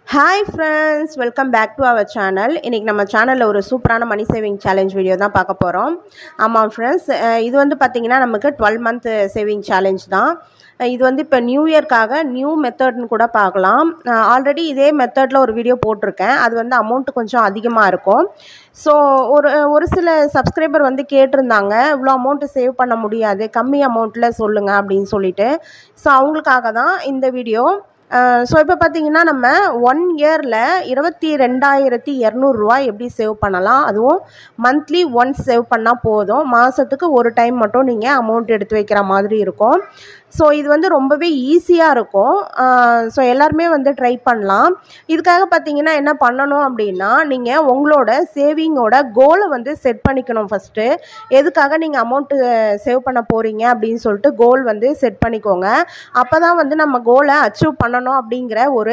hi friends welcome back to our channel இன்றைக்கி நம்ம சேனலில் ஒரு சூப்பரான மணி சேவிங் சேலஞ்ச் வீடியோ தான் பார்க்க போகிறோம் ஆமாம் ஃப்ரெண்ட்ஸ் இது வந்து பார்த்திங்கன்னா நமக்கு டுவெல் மந்த் சேவிங் சேலஞ்ச் தான் அஹ் இது வந்து இப்போ நியூ இயர்க்காக நியூ மெத்தட்னு கூட பார்க்கலாம் ஆல்ரெடி இதே மெத்தடில் ஒரு வீடியோ போட்டிருக்கேன் அது வந்து அமௌண்ட் கொஞ்சம் அதிகமாக இருக்கும் ஸோ ஒரு ஒரு சில சப்ஸ்கிரைபர் வந்து கேட்டிருந்தாங்க இவ்வளோ அமௌண்ட்டு சேவ் பண்ண முடியாது கம்மி அமௌண்ட்டில் சொல்லுங்கள் அப்படின்னு சொல்லிட்டு ஸோ அவங்களுக்காக தான் இந்த வீடியோ ஸோ இப்போ பார்த்தீங்கன்னா நம்ம ஒன் இயரில் இருபத்தி ரெண்டாயிரத்தி இரநூறுவா எப்படி சேவ் பண்ணலாம் அதுவும் மந்த்லி ஒன்ஸ் சேவ் பண்ணால் போதும் மாதத்துக்கு ஒரு டைம் மட்டும் நீங்கள் அமௌண்ட் எடுத்து வைக்கிற மாதிரி இருக்கும் ஸோ இது வந்து ரொம்பவே ஈஸியாக இருக்கும் ஸோ எல்லாருமே வந்து ட்ரை பண்ணலாம் இதுக்காக பார்த்தீங்கன்னா என்ன பண்ணணும் அப்படின்னா நீங்கள் உங்களோட சேவிங்கோட கோலை வந்து செட் பண்ணிக்கணும் ஃபஸ்ட்டு எதுக்காக நீங்கள் அமௌண்ட்டு சேவ் பண்ண போகிறீங்க அப்படின்னு சொல்லிட்டு கோல் வந்து செட் பண்ணிக்கோங்க அப்போ தான் வந்து நம்ம கோலை அச்சீவ் பண்ணணும் அப்படிங்கிற ஒரு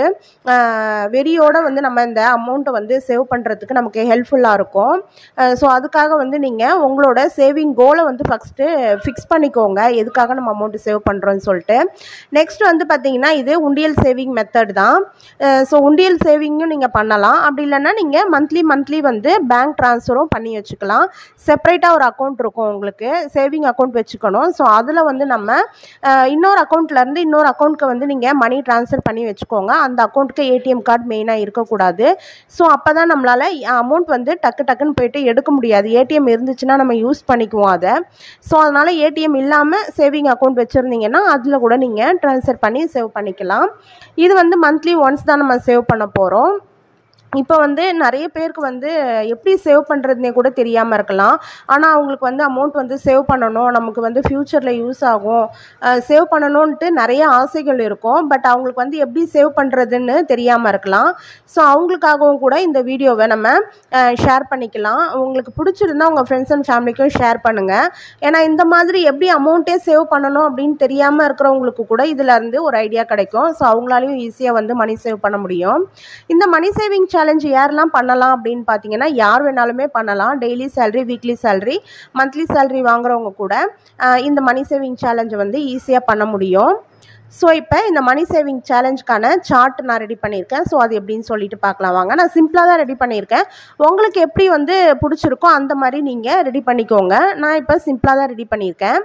வெறியோடு வந்து நம்ம இந்த அமௌண்ட்டை வந்து சேவ் பண்ணுறதுக்கு நமக்கு ஹெல்ப்ஃபுல்லாக இருக்கும் ஸோ அதுக்காக வந்து நீங்கள் உங்களோட சேவிங் கோலை வந்து ஃபஸ்ட்டு ஃபிக்ஸ் பண்ணிக்கோங்க எதுக்காக நம்ம அமௌண்ட்டு சேவ் பண்ணுறோன்னு சொல்லிட்டு நெக்ஸ்ட் வந்து பார்த்தீங்கன்னா இது உண்டியல் சேவிங் மெத்தட் தான் ஸோ உண்டியல் சேவிங்கும் நீங்கள் பண்ணலாம் அப்படி இல்லைன்னா நீங்கள் மந்த்லி மந்த்லி வந்து பேங்க் ட்ரான்ஸ்ஃபரும் பண்ணி வச்சுக்கலாம் செப்பரேட்டாக ஒரு அக்கௌண்ட் இருக்கும் உங்களுக்கு சேவிங் அக்கௌண்ட் வச்சுக்கணும் ஸோ அதில் வந்து நம்ம அஹ், இன்னொரு அக்கௌண்ட்லேருந்து இன்னொரு அக்கௌண்ட்க்கு வந்து நீங்கள் மணி ட்ரான்ஸ்ஃபர் பண்ணி வச்சுக்கோங்க அந்த அக்கௌண்ட்டுக்கு ஏடிஎம் கார்டு மெயினாக இருக்கக்கூடாது ஸோ அப்போ தான் நம்மளால் அமௌண்ட் வந்து டக்கு டக்குன்னு போயிட்டு எடுக்க முடியாது ஏடிஎம் இருந்துச்சுன்னா நம்ம யூஸ் பண்ணிக்குவோம் அதை ஸோ அதனால் ஏடிஎம் இல்லாமல் சேவிங் அக்கௌண்ட் வச்சுருந்தீங்கன்னா அதில் கூட நீங்கள் ட்ரான்ஸ்ஃபர் பண்ணி சேவ் பண்ணிக்கலாம் இது வந்து மந்த்லி ஒன்ஸ் தான் நம்ம சேவ் பண்ண போகிறோம் இப்போ வந்து நிறைய பேருக்கு வந்து எப்படி சேவ் பண்ணுறதுனே கூட தெரியாமல் இருக்கலாம் ஆனால் அவங்களுக்கு வந்து அமௌண்ட் வந்து சேவ் பண்ணணும் நமக்கு வந்து ஃப்யூச்சரில் யூஸ் ஆகும் சேவ் பண்ணணுன்ட்டு நிறைய ஆசைகள் இருக்கும் பட் அவங்களுக்கு வந்து எப்படி சேவ் பண்ணுறதுன்னு தெரியாமல் இருக்கலாம் ஸோ அவங்களுக்காகவும் கூட இந்த வீடியோவை நம்ம ஷேர் பண்ணிக்கலாம் உங்களுக்கு பிடிச்சிருந்தா உங்கள் ஃப்ரெண்ட்ஸ் அண்ட் ஃபேமிலிக்கும் ஷேர் பண்ணுங்கள் ஏன்னா இந்த மாதிரி எப்படி அமௌண்ட்டே சேவ் பண்ணணும் அப்படின்னு தெரியாமல் இருக்கிறவங்களுக்கு கூட இதில் இருந்து ஒரு ஐடியா கிடைக்கும் ஸோ அவங்களாலையும் ஈஸியாக வந்து மணி சேவ் பண்ண முடியும் இந்த மணி சேவிங் சேலஞ்ச் யாரெல்லாம் பண்ணலாம் அப்படின்னு பார்த்தீங்கன்னா யார் வேணாலுமே பண்ணலாம் daily salary weekly salary monthly salary வாங்குறவங்க கூட ஆஹ் இந்த மணி சேவிங் சேலஞ்சை வந்து ஈஸியாக பண்ண முடியும் ஸோ இப்போ இந்த மணி சேவிங் சேலஞ்சுக்கான சார்ட் நான் ரெடி பண்ணியிருக்கேன் ஸோ அது எப்படின்னு சொல்லிட்டு பார்க்கலாம் வாங்க நான் சிம்பிளாக தான் ரெடி பண்ணியிருக்கேன் உங்களுக்கு எப்படி வந்து பிடிச்சிருக்கோ அந்த மாதிரி நீங்கள் ரெடி பண்ணிக்கோங்க நான் இப்போ சிம்பிளாக தான் ரெடி பண்ணியிருக்கேன்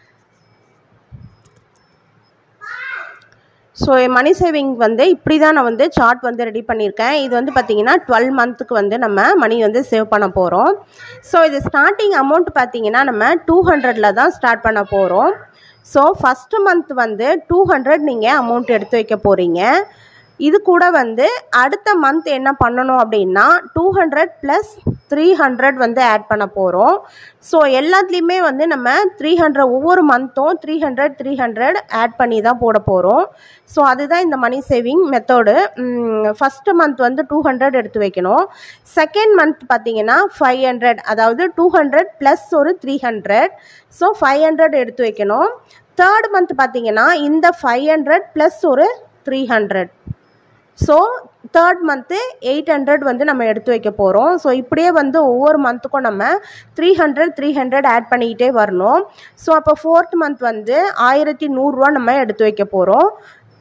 ஸோ மணி சேவிங் வந்து இப்படி தான் நான் வந்து சார்ட் வந்து ரெடி பண்ணியிருக்கேன் இது வந்து பார்த்தீங்கன்னா டுவெல் மந்த்துக்கு வந்து நம்ம மணி வந்து சேவ் பண்ண போகிறோம் ஸோ இது ஸ்டார்டிங் அமௌண்ட் பார்த்தீங்கன்னா நம்ம டூ ஹண்ட்ரடில் தான் ஸ்டார்ட் பண்ண போகிறோம் ஸோ ஃபஸ்ட்டு மந்த் வந்து டூ ஹண்ட்ரட் நீங்கள் அமௌண்ட் எடுத்து வைக்க போகிறீங்க இது கூட வந்து அடுத்த மந்த் என்ன பண்ணணும் அப்படின்னா two hundred plus three hundred வந்து ஆட் பண்ண போகிறோம் ஸோ எல்லாத்துலேயுமே வந்து நம்ம த்ரீ ஹண்ட்ரட் ஒவ்வொரு மந்த்தும் three hundred three hundred add பண்ணி தான் போட போகிறோம் ஸோ அதுதான் இந்த money saving method first month வந்து டூ ஹண்ட்ரட் எடுத்து வைக்கணும் செகண்ட் மந்த் பார்த்தீங்கன்னா ஃபைவ் ஹண்ட்ரட் அதாவது டூ ஹண்ட்ரட் ப்ளஸ் ஒரு three hundred so five hundred எடுத்து வைக்கணும் தேர்ட் மந்த் பார்த்தீங்கன்னா இந்த ஃபைவ் ஹண்ட்ரட் ப்ளஸ் ஒரு three hundred so third month eight hundred வந்து நம்ம எடுத்து வைக்க போகிறோம் ஸோ இப்படியே வந்து ஒவ்வொரு மந்த்துக்கும் நம்ம three hundred three hundred add பண்ணிக்கிட்டே வரணும் ஸோ அப்போ ஃபோர்த் மந்த் வந்து ஆயிரத்தி நூறுரூவா நம்ம எடுத்து வைக்க போகிறோம்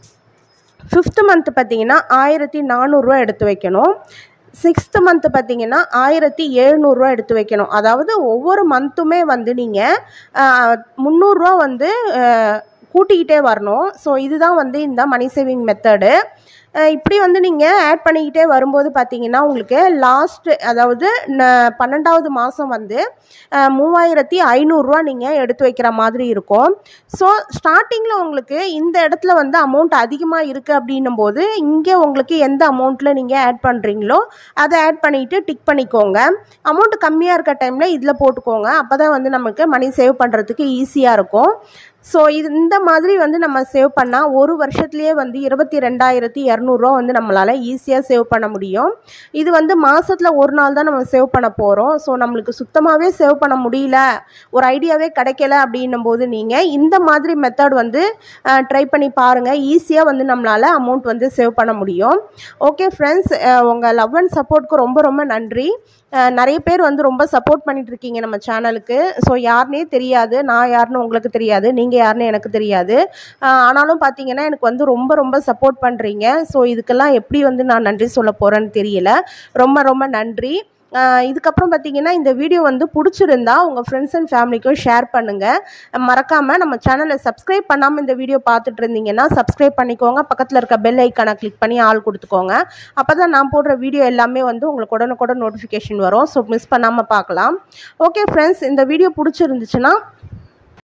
ஃபிஃப்த் மந்த் பார்த்தீங்கன்னா ஆயிரத்தி நானூறுரூவா எடுத்து வைக்கணும் சிக்ஸ்த்து மந்த்து பார்த்தீங்கன்னா ஆயிரத்தி எழுநூறுரூவா எடுத்து வைக்கணும் அதாவது ஒவ்வொரு மந்த்துமே வந்து நீங்கள் முந்நூறுரூவா வந்து அஹ், கூட்டிக்கிட்டே வரணும் ஸோ இதுதான் வந்து இந்த மணி சேவிங் மெத்தடு இப்படி வந்து நீங்கள் ஆட் பண்ணிக்கிட்டே வரும்போது பார்த்தீங்கன்னா உங்களுக்கு லாஸ்ட்டு அதாவது ந- பன்னெண்டாவது மாதம் வந்து அஹ், மூவாயிரத்தி ஐநூறுரூவா நீங்கள் எடுத்து வைக்கிற மாதிரி இருக்கும் ஸோ ஸ்டார்டிங்கில் உங்களுக்கு இந்த இடத்துல வந்து அமௌண்ட் அதிகமாக இருக்குது அப்படின்னும் போது இங்கே உங்களுக்கு எந்த அமௌண்ட்டில் நீங்கள் ஆட் பண்ணுறீங்களோ அதை ஆட் பண்ணிவிட்டு டிக் பண்ணிக்கோங்க அமௌண்ட் கம்மியாக இருக்க டைமில் இதில் போட்டுக்கோங்க அப்போ தான் வந்து நமக்கு மணி சேவ் பண்ணுறதுக்கு ஈஸியாக இருக்கும் ஸோ இது இந்த மாதிரி வந்து நம்ம சேவ் பண்ணால் ஒரு வருஷத்துலேயே வந்து இருபத்தி ரெண்டாயிரத்தி இரநூறுவா வந்து நம்மளால் ஈஸியாக சேவ் பண்ண முடியும் இது வந்து மாதத்தில் ஒரு நாள் தான் நம்ம சேவ் பண்ண போகிறோம் ஸோ நம்மளுக்கு சுத்தமாகவே சேவ் பண்ண முடியல ஒரு ஐடியாவே கிடைக்கல அப்படின்னும் போது நீங்கள் இந்த மாதிரி மெத்தட் வந்து ட்ரை பண்ணி பாருங்கள் ஈஸியாக வந்து நம்மளால் அமௌண்ட் வந்து சேவ் பண்ண முடியும் ஓகே ஃப்ரெண்ட்ஸ் உங்கள் லவ் அண்ட் சப்போர்ட்க்கு ரொம்ப ரொம்ப நன்றி அஹ் நிறைய பேர் வந்து ரொம்ப சப்போர்ட் பண்ணிட்டு இருக்கீங்க நம்ம சேனலுக்கு ஸோ யாருனே தெரியாது நான் யாருன்னு உங்களுக்கு தெரியாது நீங்கள் யாருன்னு எனக்கு தெரியாது அஹ் ஆனாலும் பார்த்தீங்கன்னா எனக்கு வந்து ரொம்ப ரொம்ப சப்போர்ட் பண்ணுறீங்க ஸோ இதுக்கெல்லாம் எப்படி வந்து நான் நன்றி சொல்ல போகிறேன்னு தெரியல ரொம்ப ரொம்ப நன்றி அஹ் இதுக்கப்புறம் பார்த்தீங்கன்னா இந்த வீடியோ வந்து பிடிச்சிருந்தா உங்கள் ஃப்ரெண்ட்ஸ் அண்ட் ஃபேமிலிக்கும் ஷேர் பண்ணுங்கள் மறக்காமல் நம்ம சேனலை சப்ஸ்கிரைப் பண்ணாமல் இந்த வீடியோ பார்த்துட்டு இருந்தீங்கன்னா சப்ஸ்கிரைப் பண்ணிக்கோங்க பக்கத்தில் இருக்க பெல் ஐக்கானை கிளிக் பண்ணி ஆள் கொடுத்துக்கோங்க அப்போ தான் நான் போடுற வீடியோ எல்லாமே வந்து உங்களுக்கு உடனுக்குடன் நோட்டிஃபிகேஷன் வரும் ஸோ மிஸ் பண்ணாமல் பார்க்கலாம் ஓகே ஃப்ரெண்ட்ஸ் இந்த வீடியோ பிடிச்சிருந்துச்சுன்னா